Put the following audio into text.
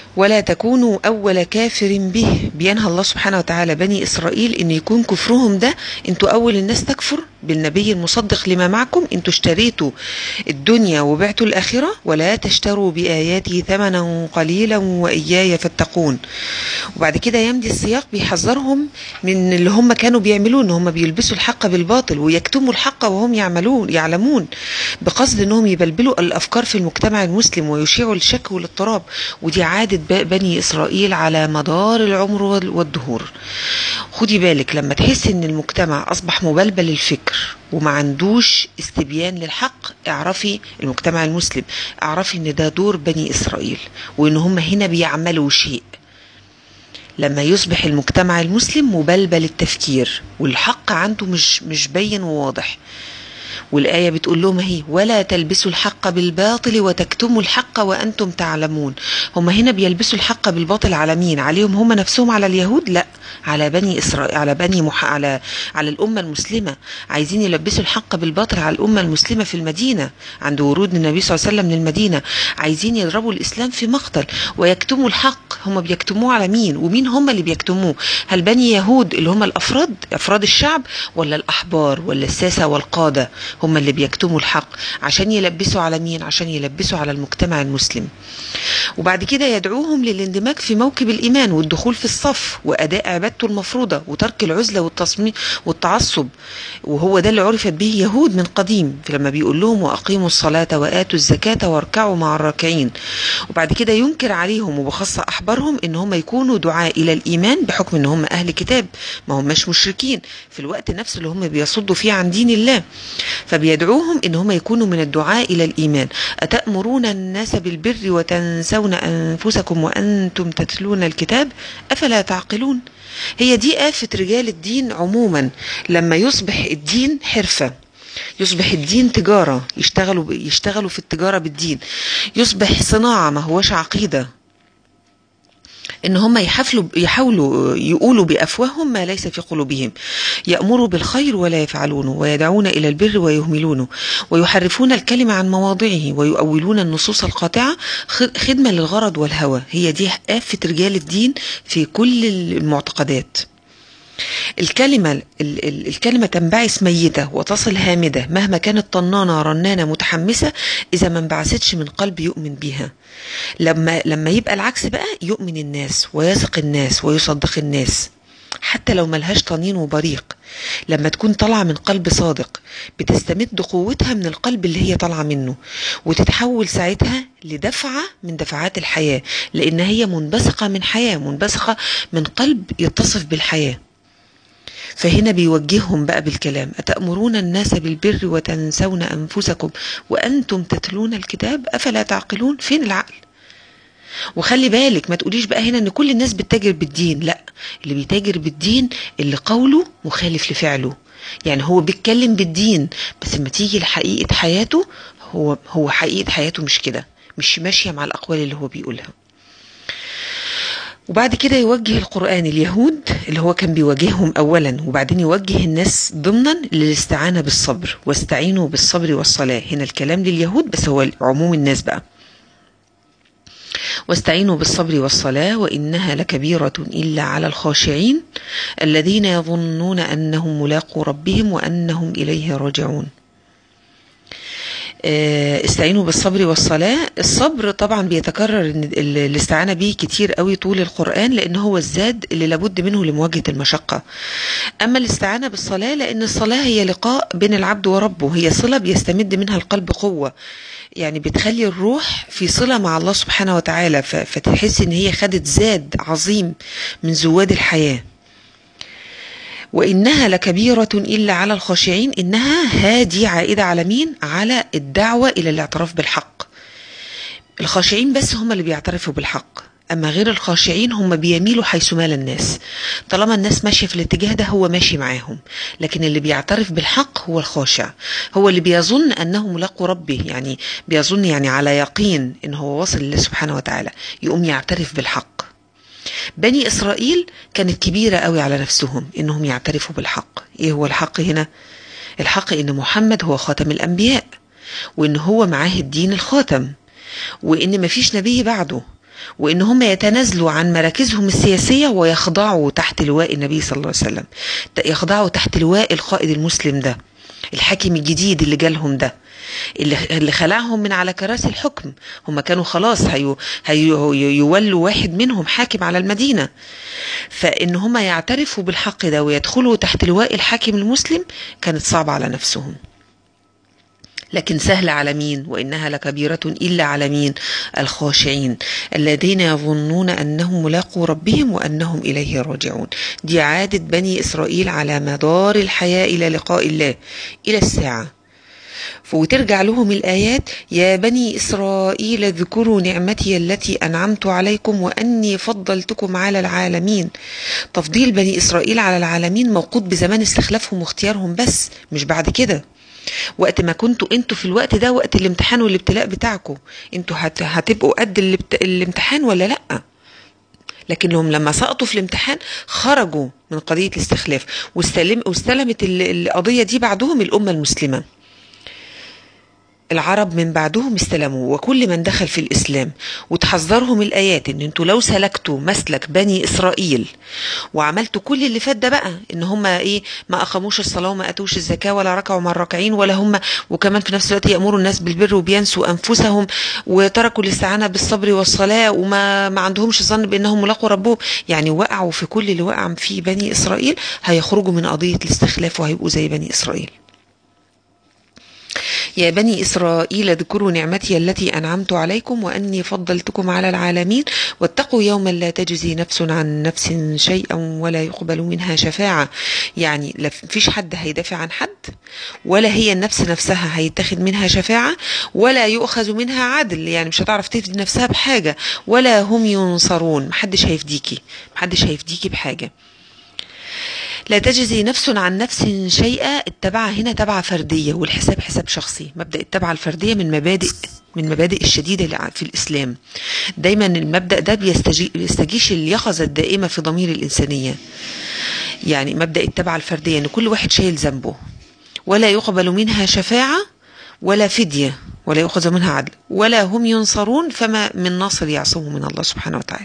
ولا تكونوا أول كافر به بينهى الله سبحانه وتعالى بني إسرائيل إن يكون كفرهم ده أنتوا أول الناس تكفر بالنبي المصدق لما معكم أنتوا اشتريتوا الدنيا وبعتوا الآخرة ولا تشتروا بآياتي ثمنا قليلا وإياي فاتقون وبعد كده يمضي السياق بيحذرهم من اللي هم كانوا بيعملوه ان هم بيلبسوا الحق بالباطل ويكتموا الحق وهم يعملون يعلمون بقصد انهم يبلبلوا الافكار في المجتمع المسلم ويشيعوا الشك والاضطراب ودي عادة بني اسرائيل على مدار العمر والدهور خدي بالك لما تحس ان المجتمع اصبح مبلبل الفكر وما عندوش استبيان للحق اعرفي المجتمع المسلم اعرفي ان ده دور بني اسرائيل وان هم هنا بيعملوا شيء لما يصبح المجتمع المسلم مبلبل التفكير والحق عنده مش مش بين وواضح والآية بتقول لهم هي ولا تلبسوا الحق بالباطل وتكتموا الحق وأنتم تعلمون هم هنا بيلبسوا الحق بالباطل على مين عليهم هم نفسهم على اليهود لا على بني إسرائيل على بني مح... على على الأمة المسلمة عايزين يلبسوا الحق بالباطل على الأمة المسلمة في المدينة عند ورود النبي صلى الله عليه وسلم للمدينة عايزين يضربوا الإسلام في مقتل ويكتموا الحق هم بيكتموه على مين ومين هم اللي بيكتموه هل بني يهود اللي هم الأفراد أفراد الشعب ولا الأحبار ولا الساسة والقادة هم اللي بيكتموا الحق عشان يلبسوا على مين عشان يلبسوا على المجتمع المسلم وبعد كده يدعوهم للاندماج في موكب الإيمان والدخول في الصف وأداء عبادته المفروضة وترك العزلة والتصميم والتعصب وهو ده اللي عرفت به يهود من قديم لما بيقول لهم وأقيموا الصلاة وآتوا الزكاة واركعوا مع الراكعين وبعد كده ينكر عليهم وبخاصة أحبارهم إن هم يكونوا دعاء إلى الإيمان بحكم إن هم أهل كتاب ما هماش مشركين في الوقت نفسه اللي هم بيصدوا فيه عن دين الله فبيدعوهم إن هم يكونوا من الدعاء إلى الإيمان أتأمرون الناس بالبر وتنسون أنفسكم وأنتم تتلون الكتاب أفلا تعقلون هي دي آفة رجال الدين عموما لما يصبح الدين حرفة يصبح الدين تجارة يشتغلوا يشتغلوا في التجارة بالدين يصبح صناعة ما هوش عقيدة ان هم يحفلوا يحاولوا يقولوا بافواههم ما ليس في قلوبهم يامروا بالخير ولا يفعلونه ويدعون الى البر ويهملونه ويحرفون الكلمه عن مواضعه ويؤولون النصوص القاطعه خدمه للغرض والهوى هي دي آفة رجال الدين في كل المعتقدات الكلمة الكلمة تنبعث ميتة وتصل هامدة مهما كانت طنانة رنانة متحمسة إذا ما انبعثتش من قلب يؤمن بها لما لما يبقى العكس بقى يؤمن الناس ويثق الناس ويصدق الناس حتى لو ملهاش طنين وبريق لما تكون طالعة من قلب صادق بتستمد قوتها من القلب اللي هي طالعة منه وتتحول ساعتها لدفعة من دفعات الحياة لأن هي منبثقة من حياة منبثقة من قلب يتصف بالحياة فهنا بيوجههم بقى بالكلام أتأمرون الناس بالبر وتنسون أنفسكم وأنتم تتلون الكتاب أفلا تعقلون فين العقل وخلي بالك ما تقوليش بقى هنا ان كل الناس بتتاجر بالدين لا اللي بيتاجر بالدين اللي قوله مخالف لفعله يعني هو بيتكلم بالدين بس لما تيجي لحقيقة حياته هو هو حقيقة حياته مش كده مش ماشية مع الأقوال اللي هو بيقولها وبعد كده يوجه القرآن اليهود اللي هو كان بيواجههم أولا وبعدين يوجه الناس ضمنا للاستعانة بالصبر واستعينوا بالصبر والصلاة هنا الكلام لليهود بس هو عموم الناس بقى واستعينوا بالصبر والصلاة وإنها لكبيرة إلا على الخاشعين الذين يظنون أنهم ملاقوا ربهم وأنهم إليه راجعون استعينوا بالصبر والصلاة الصبر طبعا بيتكرر الاستعانة به كتير قوي طول القرآن لأن هو الزاد اللي لابد منه لمواجهة المشقة أما الاستعانة بالصلاة لأن الصلاة هي لقاء بين العبد وربه هي صلة بيستمد منها القلب قوة يعني بتخلي الروح في صلة مع الله سبحانه وتعالى فتحس ان هي خدت زاد عظيم من زواد الحياة وإنها لكبيرة إلا على الخاشعين إنها هادي عائدة على مين؟ على الدعوة إلى الاعتراف بالحق الخاشعين بس هم اللي بيعترفوا بالحق أما غير الخاشعين هم بيميلوا حيث مال الناس طالما الناس ماشية في الاتجاه ده هو ماشي معاهم لكن اللي بيعترف بالحق هو الخاشع هو اللي بيظن أنه ملاقو ربه يعني بيظن يعني على يقين إن هو واصل لله سبحانه وتعالى يقوم يعترف بالحق بني إسرائيل كانت كبيرة قوي على نفسهم إنهم يعترفوا بالحق إيه هو الحق هنا الحق إن محمد هو خاتم الأنبياء وإن هو معاه الدين الخاتم وإن مفيش نبي بعده وإن هم يتنازلوا عن مراكزهم السياسية ويخضعوا تحت لواء النبي صلى الله عليه وسلم يخضعوا تحت لواء القائد المسلم ده الحاكم الجديد اللي جالهم ده اللي اللي خلعهم من على كراسي الحكم هم كانوا خلاص هيو هيو يولوا واحد منهم حاكم على المدينة فإن هم يعترفوا بالحق ده ويدخلوا تحت لواء الحاكم المسلم كانت صعبة على نفسهم لكن سهل على مين وإنها لكبيرة إلا على مين الخاشعين الذين يظنون أنهم ملاقوا ربهم وأنهم إليه راجعون دي عادة بني إسرائيل على مدار الحياة إلى لقاء الله إلى الساعة وترجع لهم الآيات يا بني إسرائيل اذكروا نعمتي التي أنعمت عليكم وأني فضلتكم على العالمين تفضيل بني إسرائيل على العالمين موقوت بزمان استخلافهم واختيارهم بس مش بعد كده وقت ما كنتوا انتوا في الوقت ده وقت الامتحان والابتلاء بتاعكم انتوا هت... هتبقوا قد الابت... الامتحان ولا لا لكنهم لما سقطوا في الامتحان خرجوا من قضية الاستخلاف واستلم... واستلمت ال- القضية دي بعدهم الأمة المسلمة العرب من بعدهم استلموا وكل من دخل في الإسلام وتحذرهم الآيات إن انتوا لو سلكتوا مسلك بني إسرائيل وعملتوا كل اللي فات ده بقى إن هم إيه ما أقاموش الصلاة وما أتوش الزكاة ولا ركعوا مع الراكعين ولا هم وكمان في نفس الوقت يأمروا الناس بالبر وبينسوا أنفسهم وتركوا الاستعانة بالصبر والصلاة وما ما عندهمش ظن بأنهم ملاقوا ربهم يعني وقعوا في كل اللي وقع فيه بني إسرائيل هيخرجوا من قضية الاستخلاف وهيبقوا زي بني إسرائيل يا بني إسرائيل اذكروا نعمتي التي أنعمت عليكم وأني فضلتكم على العالمين واتقوا يوما لا تجزي نفس عن نفس شيئا ولا يقبل منها شفاعة يعني لا فيش حد هيدافع عن حد ولا هي النفس نفسها هيتخذ منها شفاعة ولا يؤخذ منها عدل يعني مش هتعرف تفدي نفسها بحاجة ولا هم ينصرون محدش هيفديكي محدش هيفديكي بحاجة لا تجزي نفس عن نفس شيئا التبعة هنا تبعة فردية والحساب حساب شخصي مبدأ التبعة الفردية من مبادئ من مبادئ الشديدة اللي في الإسلام دايما المبدأ ده بيستجي- بيستجيش اليقظة الدائمة في ضمير الإنسانية يعني مبدأ التبعة الفردية ان كل واحد شايل ذنبه ولا يقبل منها شفاعة ولا فدية ولا يؤخذ منها عدل ولا هم ينصرون فما من ناصر يعصمه من الله سبحانه وتعالى